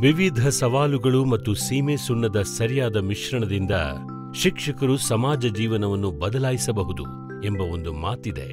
ವಿವಿಧ ಸವಾಲುಗಳು ಮತ್ತು ಸೀಮೆ ಸುಣ್ಣದ ಸರಿಯಾದ ಮಿಶ್ರಣದಿಂದ ಶಿಕ್ಷಕರು ಸಮಾಜ ಜೀವನವನ್ನು ಬದಲಾಯಿಸಬಹುದು ಎಂಬ ಒಂದು ಮಾತಿದೆ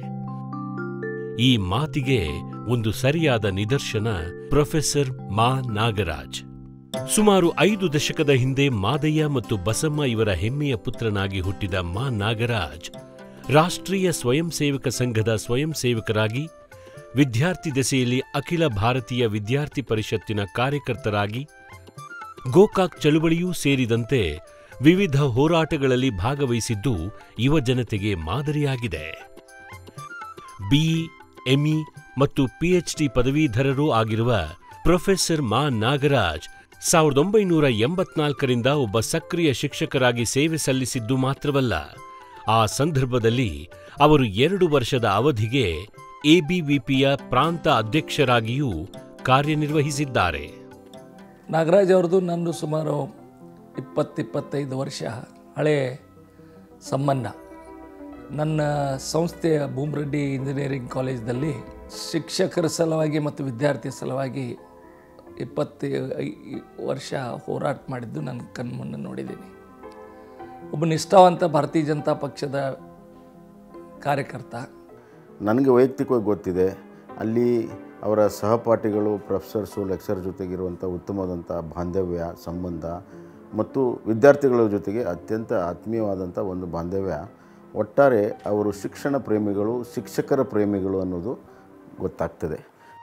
ಈ ಮಾತಿಗೆ ಒಂದು ಸರಿಯಾದ ನಿದರ್ಶನ ಪ್ರೊಫೆಸರ್ ಮಾ ನಾಗರಾಜ್ ಸುಮಾರು ಐದು ದಶಕದ ಹಿಂದೆ ಮಾದಯ್ಯ ಮತ್ತು ಬಸಮ್ಮ ಇವರ ಹೆಮ್ಮೆಯ ಪುತ್ರನಾಗಿ ಹುಟ್ಟಿದ ಮಾ ನಾಗರಾಜ್ ರಾಷ್ಟ್ರೀಯ ಸ್ವಯಂ ಸೇವಕ ಸಂಘದ ಸ್ವಯಂ ಸೇವಕರಾಗಿ ವಿದ್ಯಾರ್ಥಿ ದೆಸೆಯಲ್ಲಿ ಅಖಿಲ ಭಾರತೀಯ ವಿದ್ಯಾರ್ಥಿ ಪರಿಷತ್ತಿನ ಕಾರ್ಯಕರ್ತರಾಗಿ ಗೋಕಾಕ್ ಚಳುವಳಿಯೂ ಸೇರಿದಂತೆ ವಿವಿಧ ಹೋರಾಟಗಳಲ್ಲಿ ಭಾಗವಹಿಸಿದ್ದು ಯುವ ಜನತೆಗೆ ಮಾದರಿಯಾಗಿದೆ ಬಿಇ ಎಂಇ ಮತ್ತು ಪಿಎಚ್ಡಿ ಪದವೀಧರರೂ ಆಗಿರುವ ಪ್ರೊಫೆಸರ್ ಮಾ ನಾಗರಾಜ್ ಸಾವಿರದ ಒಂಬೈನೂರ ಎಂಬತ್ನಾಲ್ಕರಿಂದ ಒಬ್ಬ ಸಕ್ರಿಯ ಶಿಕ್ಷಕರಾಗಿ ಸೇವೆ ಸಲ್ಲಿಸಿದ್ದು ಮಾತ್ರವಲ್ಲ ಆ ಸಂದರ್ಭದಲ್ಲಿ ಅವರು ಎರಡು ವರ್ಷದ ಅವಧಿಗೆ ಎಬಿವಿಪಿಯ ಪ್ರಾಂತ ಅಧ್ಯಕ್ಷರಾಗಿಯೂ ಕಾರ್ಯನಿರ್ವಹಿಸಿದ್ದಾರೆ ನಾಗರಾಜ್ ಅವ್ರದ್ದು ನಂದು ಸುಮಾರು ಇಪ್ಪತ್ತಿಪ್ಪತ್ತೈದು ವರ್ಷ ಹಳೆ ಸಂಬಂಧ ನನ್ನ ಸಂಸ್ಥೆಯ ಭೂಮರೆಡ್ಡಿ ಇಂಜಿನಿಯರಿಂಗ್ ಕಾಲೇಜ್ದಲ್ಲಿ ಶಿಕ್ಷಕರ ಸಲುವಾಗಿ ಮತ್ತು ವಿದ್ಯಾರ್ಥಿ ಸಲುವಾಗಿ ಇಪ್ಪತ್ತು ವರ್ಷ ಹೋರಾಟ ಮಾಡಿದ್ದು ನನ್ನ ಕಣ್ಮುಂದೆ ನೋಡಿದ್ದೀನಿ ಒಬ್ಬ ನಿಷ್ಠಾವಂತ ಭಾರತೀಯ ಜನತಾ ಪಕ್ಷದ ಕಾರ್ಯಕರ್ತ ನನಗೆ ವೈಯಕ್ತಿಕವಾಗಿ ಗೊತ್ತಿದೆ ಅಲ್ಲಿ ಅವರ ಸಹಪಾಠಿಗಳು ಪ್ರೊಫೆಸರ್ಸು ಲೆಕ್ಚರ್ ಜೊತೆಗಿರುವಂಥ ಉತ್ತಮವಾದಂಥ ಬಾಂಧವ್ಯ ಸಂಬಂಧ ಮತ್ತು ವಿದ್ಯಾರ್ಥಿಗಳ ಜೊತೆಗೆ ಅತ್ಯಂತ ಆತ್ಮೀಯವಾದಂಥ ಒಂದು ಬಾಂಧವ್ಯ ಒಟ್ಟಾರೆ ಅವರು ಶಿಕ್ಷಣ ಪ್ರೇಮಿಗಳು ಶಿಕ್ಷಕರ ಪ್ರೇಮಿಗಳು ಅನ್ನೋದು ಗೊತ್ತಾಗ್ತದೆ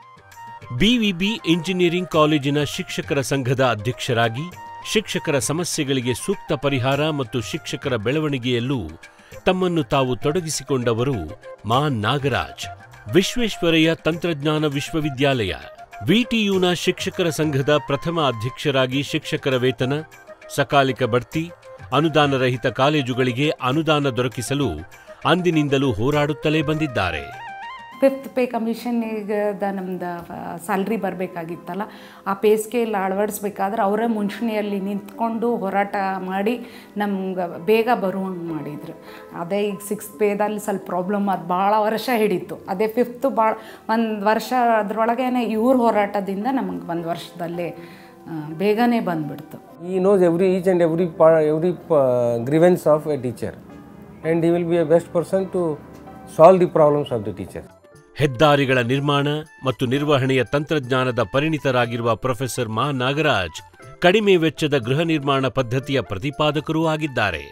ಬಿವಿಬಿ ಇಂಜಿನಿಯರಿಂಗ್ ಕಾಲೇಜಿನ ಶಿಕ್ಷಕರ ಸಂಘದ ಅಧ್ಯಕ್ಷರಾಗಿ ಶಿಕ್ಷಕರ ಸಮಸ್ಯೆಗಳಿಗೆ ಸೂಕ್ತ ಪರಿಹಾರ ಮತ್ತು ಶಿಕ್ಷಕರ ಬೆಳವಣಿಗೆಯಲ್ಲೂ ತಮ್ಮನ್ನು ತಾವು ತೊಡಗಿಸಿಕೊಂಡವರು ಮಾ ನಾಗರಾಜ್ ವಿಶ್ವೇಶ್ವರಯ್ಯ ತಂತ್ರಜ್ಞಾನ ವಿಶ್ವವಿದ್ಯಾಲಯ ವಿಟಿಯುನ ಶಿಕ್ಷಕರ ಸಂಘದ ಪ್ರಥಮ ಅಧ್ಯಕ್ಷರಾಗಿ ಶಿಕ್ಷಕರ ವೇತನ ಸಕಾಲಿಕ ಬಡ್ತಿ ಅನುದಾನರಹಿತ ಕಾಲೇಜುಗಳಿಗೆ ಅನುದಾನ ದೊರಕಿಸಲು ಅಂದಿನಿಂದಲೂ ಹೋರಾಡುತ್ತಲೇ ಬಂದಿದ್ದಾರೆ ಫಿಫ್ತ್ ಪೇ ಕಮಿಷನ್ನಿಗೆ ನಮ್ದು ಸ್ಯಾಲ್ರಿ ಬರಬೇಕಾಗಿತ್ತಲ್ಲ ಆ ಪೇ ಸ್ಕೇಲ್ ಅಳವಡಿಸ್ಬೇಕಾದ್ರೆ ಅವರೇ ಮುಂಚೂಣಿಯಲ್ಲಿ ನಿಂತ್ಕೊಂಡು ಹೋರಾಟ ಮಾಡಿ ನಮ್ಗೆ ಬೇಗ ಬರುವಂಗೆ ಮಾಡಿದ್ರು ಅದೇ ಈಗ ಸಿಕ್ಸ್ ಪೇದಲ್ಲಿ ಸ್ವಲ್ಪ ಪ್ರಾಬ್ಲಮ್ ಅದು ಭಾಳ ವರ್ಷ ಹಿಡಿತು ಅದೇ ಫಿಫ್ತು ಭಾಳ ಒಂದು ವರ್ಷ ಅದರೊಳಗೇನೆ ಇವ್ರ ಹೋರಾಟದಿಂದ ನಮಗೆ ಒಂದು ವರ್ಷದಲ್ಲೇ ಆ, ಬೇಗನೆ ಬಂದ್ಬಿಡ್ತು He knows every each and every part, every uh, grievance of a teacher, and he will be a best person to solve the problems of the teacher. ಹೆದ್ದಾರಿಗಳ ನಿರ್ಮಾಣ ಮತ್ತು ನಿರ್ವಹಣೆಯ ತಂತ್ರಜ್ಞಾನದ ಪರಿಣಿತರಾಗಿರುವ ಪ್ರೊಫೆಸರ್ ಮಾ ನಾಗರಾಜ್ ಕಡಿಮೆ ವೆಚ್ಚದ ಗೃಹ ನಿರ್ಮಾಣ ಪದ್ಧತಿಯ ಪ್ರತಿಪಾದಕರೂ ಆಗಿದ್ದಾರೆ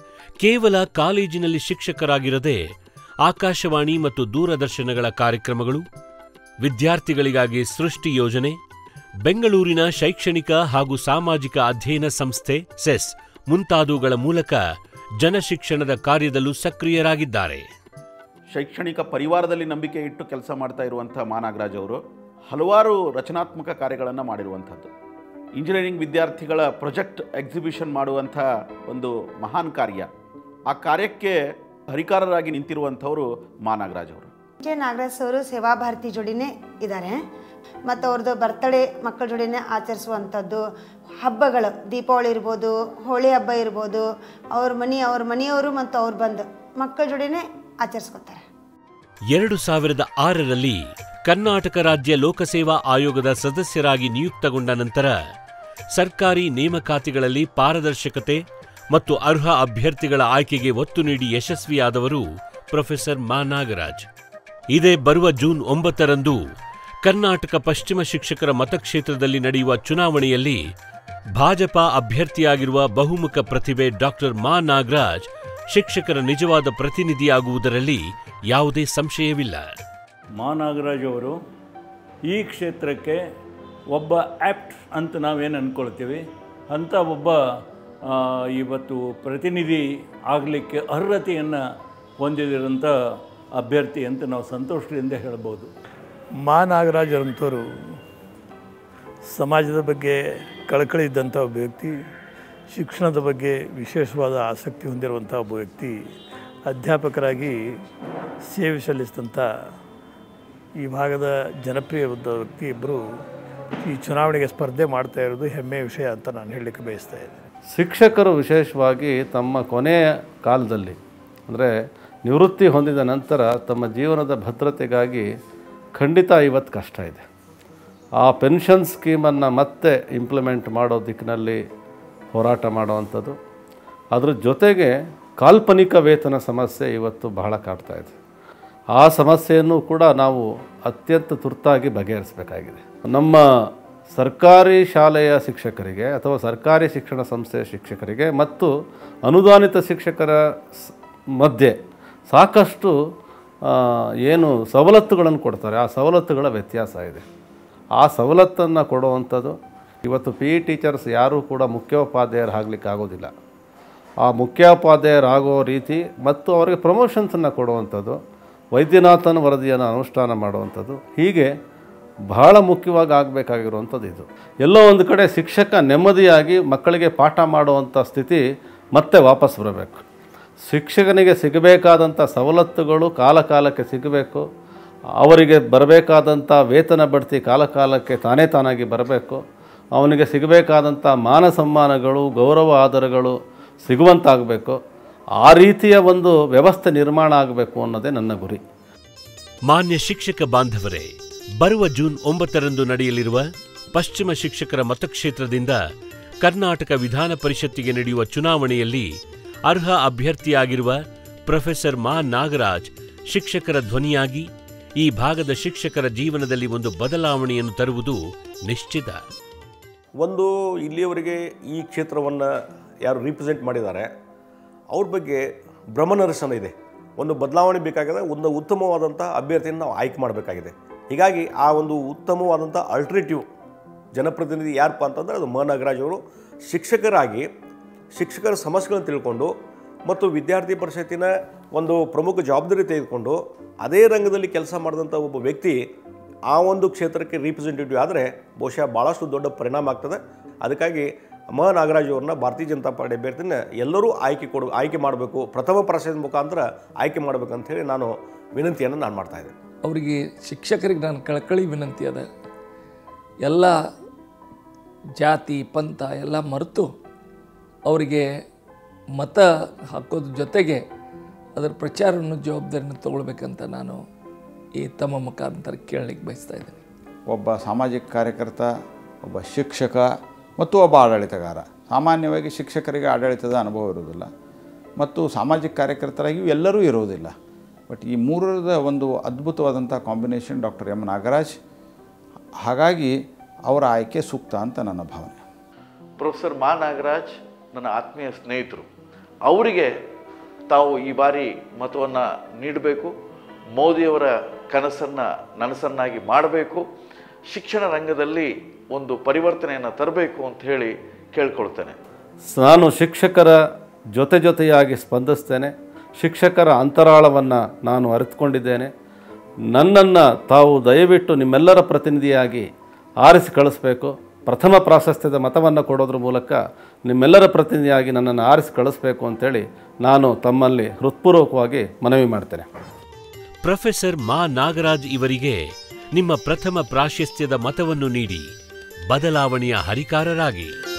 ಕೇವಲ ಕಾಲೇಜಿನಲ್ಲಿ ಶಿಕ್ಷಕರಾಗಿರದೆ ಆಕಾಶವಾಣಿ ಮತ್ತು ದೂರದರ್ಶನಗಳ ಕಾರ್ಯಕ್ರಮಗಳು ವಿದ್ಯಾರ್ಥಿಗಳಿಗಾಗಿ ಸೃಷ್ಟಿ ಯೋಜನೆ ಬೆಂಗಳೂರಿನ ಶೈಕ್ಷಣಿಕ ಹಾಗೂ ಸಾಮಾಜಿಕ ಅಧ್ಯಯನ ಸಂಸ್ಥೆ ಸೆಸ್ ಮುಂತಾದವುಗಳ ಮೂಲಕ ಜನಶಿಕ್ಷಣದ ಕಾರ್ಯದಲ್ಲೂ ಸಕ್ರಿಯರಾಗಿದ್ದಾರೆ ಶೈಕ್ಷಣಿಕ ಪರಿವಾರದಲ್ಲಿ ನಂಬಿಕೆ ಇಟ್ಟು ಕೆಲಸ ಮಾಡ್ತಾ ಇರುವಂಥ ಮಾನಾಗರಾಜ್ ಅವರು ಹಲವಾರು ರಚನಾತ್ಮಕ ಕಾರ್ಯಗಳನ್ನು ಮಾಡಿರುವಂಥದ್ದು ಇಂಜಿನಿಯರಿಂಗ್ ವಿದ್ಯಾರ್ಥಿಗಳ ಪ್ರೊಜೆಕ್ಟ್ ಎಕ್ಸಿಬಿಷನ್ ಮಾಡುವಂಥ ಒಂದು ಮಹಾನ್ ಕಾರ್ಯ ಆ ಕಾರ್ಯಕ್ಕೆ ಹರಿಕಾರರಾಗಿ ನಿಂತಿರುವಂಥವರು ಮಾನಾಗರಾಜ್ ಅವರು ಜೆ ನಾಗರಾಜ್ ಅವರು ಸೇವಾ ಭಾರತಿ ಜೋಡಿನೇ ಇದ್ದಾರೆ ಮತ್ತು ಅವ್ರದ್ದು ಬರ್ತಡೇ ಮಕ್ಕಳ ಜೋಡಿನೇ ಆಚರಿಸುವಂಥದ್ದು ಹಬ್ಬಗಳು ದೀಪಾವಳಿ ಇರ್ಬೋದು ಹೋಳಿ ಹಬ್ಬ ಇರ್ಬೋದು ಅವ್ರ ಮನೆ ಅವ್ರ ಮನೆಯವರು ಮತ್ತು ಅವ್ರು ಬಂದು ಮಕ್ಕಳ ಜೋಡಿನೇ ಆಚರಿಸ್ಕೊತಾರೆ ಎರಡು ಸಾವಿರದ ಆರರಲ್ಲಿ ಕರ್ನಾಟಕ ರಾಜ್ಯ ಲೋಕಸೇವಾ ಆಯೋಗದ ಸದಸ್ಯರಾಗಿ ನಿಯುಕ್ತಗೊಂಡ ನಂತರ ಸರ್ಕಾರಿ ನೇಮಕಾತಿಗಳಲ್ಲಿ ಪಾರದರ್ಶಕತೆ ಮತ್ತು ಅರ್ಹ ಅಭ್ಯರ್ಥಿಗಳ ಆಯ್ಕೆಗೆ ಒತ್ತು ನೀಡಿ ಯಶಸ್ವಿಯಾದವರು ಪ್ರೊಫೆಸರ್ ಮಾ ನಾಗರಾಜ್ ಇದೇ ಬರುವ ಜೂನ್ ಒಂಬತ್ತರಂದು ಕರ್ನಾಟಕ ಪಶ್ಚಿಮ ಶಿಕ್ಷಕರ ಮತಕ್ಷೇತ್ರದಲ್ಲಿ ನಡೆಯುವ ಚುನಾವಣೆಯಲ್ಲಿ ಭಾಜಪಾ ಅಭ್ಯರ್ಥಿಯಾಗಿರುವ ಬಹುಮುಖ ಪ್ರತಿಭೆ ಡಾಕ್ಟರ್ ಮಾ ನಾಗರಾಜ್ ಶಿಕ್ಷಕರ ನಿಜವಾದ ಪ್ರತಿನಿಧಿಯಾಗುವುದರಲ್ಲಿ ಯಾವುದೇ ಸಂಶಯವಿಲ್ಲ ಮಾ ನಾಗರಾಜ್ ಅವರು ಈ ಕ್ಷೇತ್ರಕ್ಕೆ ಒಬ್ಬ ಆ್ಯಪ್ಟ್ ಅಂತ ನಾವೇನು ಅಂದ್ಕೊಳ್ತೀವಿ ಅಂಥ ಒಬ್ಬ ಆ, ಇವತ್ತು ಪ್ರತಿನಿಧಿ ಆಗಲಿಕ್ಕೆ ಅರ್ಹತೆಯನ್ನು ಹೊಂದಿದಿರೋಂಥ ಅಭ್ಯರ್ಥಿ ಅಂತ ನಾವು ಸಂತೋಷದಿಂದ ಹೇಳ್ಬೋದು ಮಾ ನಾಗರಾಜರಂಥವರು ಸಮಾಜದ ಬಗ್ಗೆ ಕಳಕಳಿ ಇದ್ದಂಥ ಒಬ್ಬ ವ್ಯಕ್ತಿ ಶಿಕ್ಷಣದ ಬಗ್ಗೆ ವಿಶೇಷವಾದ ಆಸಕ್ತಿ ಹೊಂದಿರುವಂಥ ಒಬ್ಬ ವ್ಯಕ್ತಿ ಅಧ್ಯಾಪಕರಾಗಿ ಸೇವೆ ಸಲ್ಲಿಸಿದಂಥ ಈ ಭಾಗದ ಜನಪ್ರಿಯವಾದ ವ್ಯಕ್ತಿ ಇಬ್ಬರು ಈ ಚುನಾವಣೆಗೆ ಸ್ಪರ್ಧೆ ಮಾಡ್ತಾ ಇರೋದು ಹೆಮ್ಮೆಯ ವಿಷಯ ಅಂತ ನಾನು ಹೇಳಲಿಕ್ಕೆ ಬಯಸ್ತಾ ಇದ್ದೇನೆ ಶಿಕ್ಷಕರು ವಿಶೇಷವಾಗಿ ತಮ್ಮ ಕೊನೆಯ ಕಾಲದಲ್ಲಿ ಅಂದರೆ ನಿವೃತ್ತಿ ಹೊಂದಿದ ನಂತರ ತಮ್ಮ ಜೀವನದ ಭದ್ರತೆಗಾಗಿ ಖಂಡಿತ ಇವತ್ತು ಕಷ್ಟ ಇದೆ ಆ ಪೆನ್ಷನ್ ಸ್ಕೀಮನ್ನು ಮತ್ತೆ ಇಂಪ್ಲಿಮೆಂಟ್ ಮಾಡೋ ದಿಕ್ಕಿನಲ್ಲಿ ಹೋರಾಟ ಮಾಡುವಂಥದ್ದು ಅದ್ರ ಜೊತೆಗೆ ಕಾಲ್ಪನಿಕ ವೇತನ ಸಮಸ್ಯೆ ಇವತ್ತು ಬಹಳ ಕಾಡ್ತಾ ಇದೆ ಆ ಸಮಸ್ಯೆಯನ್ನು ಕೂಡ ನಾವು ಅತ್ಯಂತ ತುರ್ತಾಗಿ ಬಗೆಹರಿಸಬೇಕಾಗಿದೆ ನಮ್ಮ ಸರ್ಕಾರಿ ಶಾಲೆಯ ಶಿಕ್ಷಕರಿಗೆ ಅಥವಾ ಸರ್ಕಾರಿ ಶಿಕ್ಷಣ ಸಂಸ್ಥೆಯ ಶಿಕ್ಷಕರಿಗೆ ಮತ್ತು ಅನುದಾನಿತ ಶಿಕ್ಷಕರ ಸ್- ಮಧ್ಯೆ ಸಾಕಷ್ಟು ಆ, ಏನು ಸವಲತ್ತುಗಳನ್ನು ಕೊಡ್ತಾರೆ ಆ ಸವಲತ್ತುಗಳ ವ್ಯತ್ಯಾಸ ಇದೆ ಆ ಸವಲತ್ತನ್ನು ಕೊಡುವಂಥದ್ದು ಇವತ್ತು ಪಿ ಇ ಟೀಚರ್ಸ್ ಯಾರೂ ಕೂಡ ಮುಖ್ಯೋಪಾಧ್ಯಾಯರು ಆಗ್ಲಿಕ್ಕೆ ಆಗೋದಿಲ್ಲ ಆ ಮುಖ್ಯೋಪಾಧ್ಯಾಯರಾಗೋ ರೀತಿ ಮತ್ತು ಅವರಿಗೆ ಪ್ರಮೋಷನ್ಸನ್ನು ಕೊಡುವಂಥದ್ದು ವೈದ್ಯನಾಥನ್ ವರದಿಯನ್ನು ಅನುಷ್ಠಾನ ಮಾಡುವಂಥದ್ದು ಹೀಗೆ ಬಹಳ ಮುಖ್ಯವಾಗಿ ಆಗಬೇಕಾಗಿರುವಂಥದ್ದು ಇದು ಎಲ್ಲೋ ಒಂದು ಕಡೆ ಶಿಕ್ಷಕ ನೆಮ್ಮದಿಯಾಗಿ ಮಕ್ಕಳಿಗೆ ಪಾಠ ಮಾಡುವಂಥ ಸ್ಥಿತಿ ಮತ್ತೆ ವಾಪಸ್ ಬರಬೇಕು ಶಿಕ್ಷಕನಿಗೆ ಸಿಗಬೇಕಾದಂಥ ಸವಲತ್ತುಗಳು ಕಾಲ ಕಾಲಕ್ಕೆ ಸಿಗಬೇಕು ಅವರಿಗೆ ಬರಬೇಕಾದಂಥ ವೇತನ ಬಡ್ತಿ ಕಾಲ ಕಾಲಕ್ಕೆ ತಾನೇ ತಾನಾಗಿ ಬರಬೇಕು ಅವನಿಗೆ ಸಿಗಬೇಕಾದಂಥ ಮಾನ ಸಮ್ಮಾನಗಳು ಗೌರವ ಆಧಾರಗಳು ಸಿಗುವಂತಾಗಬೇಕು ಆ ರೀತಿಯ ಒಂದು ವ್ಯವಸ್ಥೆ ನಿರ್ಮಾಣ ಆಗಬೇಕು ಅನ್ನೋದೇ ನನ್ನ ಗುರಿ ಮಾನ್ಯ ಶಿಕ್ಷಕ ಬಾಂಧವರೇ ಬರುವ ಜೂನ್ ಒಂಬತ್ತರಂದು ನಡೆಯಲಿರುವ ಪಶ್ಚಿಮ ಶಿಕ್ಷಕರ ಮತಕ್ಷೇತ್ರದಿಂದ ಕರ್ನಾಟಕ ವಿಧಾನ ಪರಿಷತ್ತಿಗೆ ನಡೆಯುವ ಚುನಾವಣೆಯಲ್ಲಿ ಅರ್ಹ ಅಭ್ಯರ್ಥಿಯಾಗಿರುವ ಪ್ರೊಫೆಸರ್ ಮಾ ನಾಗರಾಜ್ ಶಿಕ್ಷಕರ ಧ್ವನಿಯಾಗಿ ಈ ಭಾಗದ ಶಿಕ್ಷಕರ ಜೀವನದಲ್ಲಿ ಒಂದು ಬದಲಾವಣೆಯನ್ನು ತರುವುದು ನಿಶ್ಚಿತ ಒಂದು ಇಲ್ಲಿಯವರೆಗೆ ಈ ಕ್ಷೇತ್ರವನ್ನು ಯಾರು ರಿಪ್ರೆಸೆಂಟ್ ಮಾಡಿದ್ದಾರೆ ಅವ್ರ ಬಗ್ಗೆ ಭ್ರಮನಿರಸನ ಇದೆ ಒಂದು ಬದಲಾವಣೆ ಬೇಕಾಗಿದೆ ಒಂದು ಉತ್ತಮವಾದಂಥ ಅಭ್ಯರ್ಥಿಯನ್ನು ನಾವು ಆಯ್ಕೆ ಮಾಡಬೇಕಾಗಿದೆ ಹೀಗಾಗಿ ಆ ಒಂದು ಉತ್ತಮವಾದಂಥ ಅಲ್ಟರ್ನೇಟಿವ್ ಜನಪ್ರತಿನಿಧಿ ಯಾರಪ್ಪ ಅಂತಂದರೆ ಅದು ಮ ನಾಗರಾಜ್ ಅವರು ಶಿಕ್ಷಕರಾಗಿ ಶಿಕ್ಷಕರ ಸಮಸ್ಯೆಗಳನ್ನು ತಿಳ್ಕೊಂಡು ಮತ್ತು ವಿದ್ಯಾರ್ಥಿ ಪರಿಷತ್ತಿನ ಒಂದು ಪ್ರಮುಖ ಜವಾಬ್ದಾರಿ ತೆಗೆದುಕೊಂಡು ಅದೇ ರಂಗದಲ್ಲಿ ಕೆಲಸ ಮಾಡಿದಂಥ ಒಬ್ಬ ವ್ಯಕ್ತಿ ಆ ಒಂದು ಕ್ಷೇತ್ರಕ್ಕೆ ರಿಪ್ರೆಸೆಂಟೇಟಿವ್ ಆದರೆ ಬಹುಶಃ ಭಾಳಷ್ಟು ದೊಡ್ಡ ಪರಿಣಾಮ ಆಗ್ತದೆ ಅದಕ್ಕಾಗಿ ಮ ನಾಗರಾಜ್ ಅವ್ರನ್ನ ಭಾರತೀಯ ಜನತಾ ಪಾರ್ಟಿ ಅಭ್ಯರ್ಥಿನ ಎಲ್ಲರೂ ಆಯ್ಕೆ ಕೊಡು ಆಯ್ಕೆ ಮಾಡಬೇಕು ಪ್ರಥಮ ಪ್ರಾಶಸ್ತ್ಯ ಮುಖಾಂತರ ಆಯ್ಕೆ ಮಾಡಬೇಕಂತ ಹೇಳಿ ನಾನು ವಿನಂತಿಯನ್ನು ನಾನು ಮಾಡ್ತಾ ಇದ್ದೇನೆ ಅವರಿಗೆ ಶಿಕ್ಷಕರಿಗೆ ನಾನು ಕಳಕಳಿ ವಿನಂತಿ ಅದ ಎಲ್ಲ ಜಾತಿ ಪಂಥ ಎಲ್ಲ ಮರೆತು ಅವರಿಗೆ ಮತ ಹಾಕೋದ್ರ ಜೊತೆಗೆ ಅದರ ಪ್ರಚಾರವನ್ನು ಜವಾಬ್ದಾರಿನ ತಗೊಳ್ಬೇಕಂತ ನಾನು ಈ ತಮ್ಮ ಮುಖಾಂತರ ಕೇಳಲಿಕ್ಕೆ ಬಯಸ್ತಾ ಇದ್ದೇನೆ ಒಬ್ಬ ಸಾಮಾಜಿಕ ಕಾರ್ಯಕರ್ತ ಒಬ್ಬ ಶಿಕ್ಷಕ ಮತ್ತು ಒಬ್ಬ ಆಡಳಿತಗಾರ ಸಾಮಾನ್ಯವಾಗಿ ಶಿಕ್ಷಕರಿಗೆ ಆಡಳಿತದ ಅನುಭವ ಇರುವುದಿಲ್ಲ ಮತ್ತು ಸಾಮಾಜಿಕ ಕಾರ್ಯಕರ್ತರಾಗಿಯೂ ಎಲ್ಲರೂ ಇರುವುದಿಲ್ಲ ಬಟ್ ಈ ಮೂರರದ ಒಂದು ಅದ್ಭುತವಾದಂಥ ಕಾಂಬಿನೇಷನ್ ಡಾಕ್ಟರ್ ಎಂ ನಾಗರಾಜ್ ಹಾಗಾಗಿ ಅವರ ಆಯ್ಕೆ ಸೂಕ್ತ ಅಂತ ನನ್ನ ಭಾವನೆ ಪ್ರೊಫೆಸರ್ ಮಾ ನಾಗರಾಜ್ ನನ್ನ ಆತ್ಮೀಯ ಸ್ನೇಹಿತರು ಅವರಿಗೆ ತಾವು ಈ ಬಾರಿ ಮತವನ್ನು ನೀಡಬೇಕು ಮೋದಿಯವರ ಕನಸನ್ನು ನನಸನ್ನಾಗಿ ಮಾಡಬೇಕು ಶಿಕ್ಷಣ ರಂಗದಲ್ಲಿ ಒಂದು ಪರಿವರ್ತನೆಯನ್ನು ತರಬೇಕು ಅಂತ ಹೇಳಿ ಕೇಳ್ಕೊಳ್ತೇನೆ ನಾನು ಶಿಕ್ಷಕರ ಜೊತೆ ಜೊತೆಯಾಗಿ ಸ್ಪಂದಿಸ್ತೇನೆ ಶಿಕ್ಷಕರ ಅಂತರಾಳವನ್ನು ನಾನು ಅರಿತುಕೊಂಡಿದ್ದೇನೆ ನನ್ನನ್ನು ತಾವು ದಯವಿಟ್ಟು ನಿಮ್ಮೆಲ್ಲರ ಪ್ರತಿನಿಧಿಯಾಗಿ ಆರಿಸಿ ಕಳಿಸ್ಬೇಕು ಪ್ರಥಮ ಪ್ರಾಶಸ್ತ್ಯದ ಮತವನ್ನು ಕೊಡೋದ್ರ ಮೂಲಕ ನಿಮ್ಮೆಲ್ಲರ ಪ್ರತಿನಿಧಿಯಾಗಿ ನನ್ನನ್ನು ಆರಿಸಿ ಕಳಿಸ್ಬೇಕು ಅಂತೇಳಿ ನಾನು ತಮ್ಮಲ್ಲಿ ಹೃತ್ಪೂರ್ವಕವಾಗಿ ಮನವಿ ಮಾಡ್ತೇನೆ ಪ್ರೊಫೆಸರ್ ಮಾ ನಾಗರಾಜ್ ಇವರಿಗೆ ನಿಮ್ಮ ಪ್ರಥಮ ಪ್ರಾಶಸ್ತ್ಯದ ಮತವನ್ನು ನೀಡಿ ಬದಲಾವಣೆಯ ಹರಿಕಾರರಾಗಿ